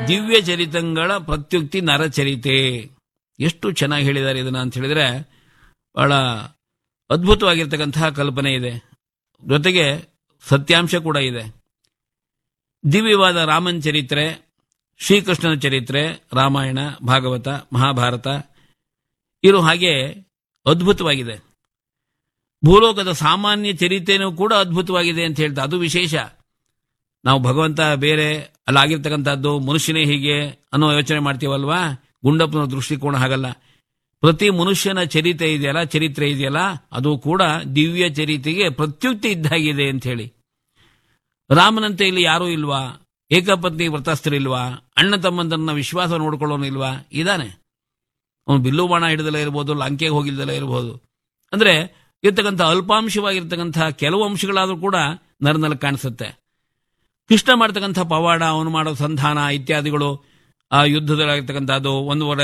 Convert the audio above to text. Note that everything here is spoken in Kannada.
ದಿವ್ಯ ಚರಿತಂಗಳ ಪ್ರತ್ಯುಕ್ತಿ ನರಚರಿತೆ ಎಷ್ಟು ಚೆನ್ನಾಗಿ ಹೇಳಿದ್ದಾರೆ ಇದನ್ನ ಅಂತ ಹೇಳಿದ್ರೆ ಬಹಳ ಅದ್ಭುತವಾಗಿರ್ತಕ್ಕಂತಹ ಕಲ್ಪನೆ ಇದೆ ಜೊತೆಗೆ ಸತ್ಯಾಂಶ ಕೂಡ ಇದೆ ದಿವ್ಯವಾದ ರಾಮನ್ ಚರಿತ್ರೆ ಶ್ರೀಕೃಷ್ಣನ ಚರಿತ್ರೆ ರಾಮಾಯಣ ಭಾಗವತ ಮಹಾಭಾರತ ಇರೋ ಹಾಗೆ ಅದ್ಭುತವಾಗಿದೆ ಭೂಲೋಕದ ಸಾಮಾನ್ಯ ಚರಿತ್ರೆನೂ ಕೂಡ ಅದ್ಭುತವಾಗಿದೆ ಅಂತ ಹೇಳ್ತಾ ಅದು ವಿಶೇಷ ನಾವು ಭಗವಂತ ಬೇರೆ ಅಲ್ಲಾಗಿರ್ತಕ್ಕಂಥದ್ದು ಮನುಷ್ಯನೇ ಹೀಗೆ ಅನ್ನೋ ಯೋಚನೆ ಮಾಡ್ತೀವಲ್ವಾ ಗುಂಡಪ್ಪನ ದೃಷ್ಟಿಕೋನ ಹಾಗಲ್ಲ ಪ್ರತಿ ಮನುಷ್ಯನ ಚರಿತ್ರೆ ಇದೆಯಲ್ಲ ಚರಿತ್ರೆ ಇದೆಯಲ್ಲ ಅದು ಕೂಡ ದಿವ್ಯ ಚರಿತೆಗೆ ಪ್ರತ್ಯುಕ್ತಿ ಇದ್ದಾಗಿದೆ ಅಂತ ಹೇಳಿ ರಾಮನಂತೆ ಇಲ್ಲಿ ಯಾರೂ ಇಲ್ವಾ ಏಕಪತ್ನಿ ವ್ರತಸ್ಥರಿಲ್ವಾ ಅಣ್ಣ ತಮ್ಮಂದನ್ನ ವಿಶ್ವಾಸ ನೋಡ್ಕೊಳ್ಳೋನು ಇಲ್ವಾ ಇದಾನೆ ಅವನು ಬಿಲ್ಲು ಬಾಣ ಹಿಡಿದಲೇ ಇರ್ಬೋದು ಲಂಕೆಗೆ ಹೋಗಿಲ್ದಲೇ ಇರಬಹುದು ಅಂದ್ರೆ ಇರ್ತಕ್ಕಂಥ ಅಲ್ಪಾಂಶವಾಗಿರ್ತಕ್ಕಂಥ ಕೆಲವು ಅಂಶಗಳಾದ್ರೂ ಕೂಡ ನರನಲ್ಲಿ ಕಾಣಿಸುತ್ತೆ ಕೃಷ್ಣ ಮಾಡ್ತಕ್ಕಂಥ ಪವಾಡ ಅವನು ಮಾಡೋ ಸಂಧಾನ ಇತ್ಯಾದಿಗಳು ಆ ಯುದ್ಧದಲ್ಲಾಗಿರ್ತಕ್ಕಂಥದ್ದು ಒಂದೂವರೆ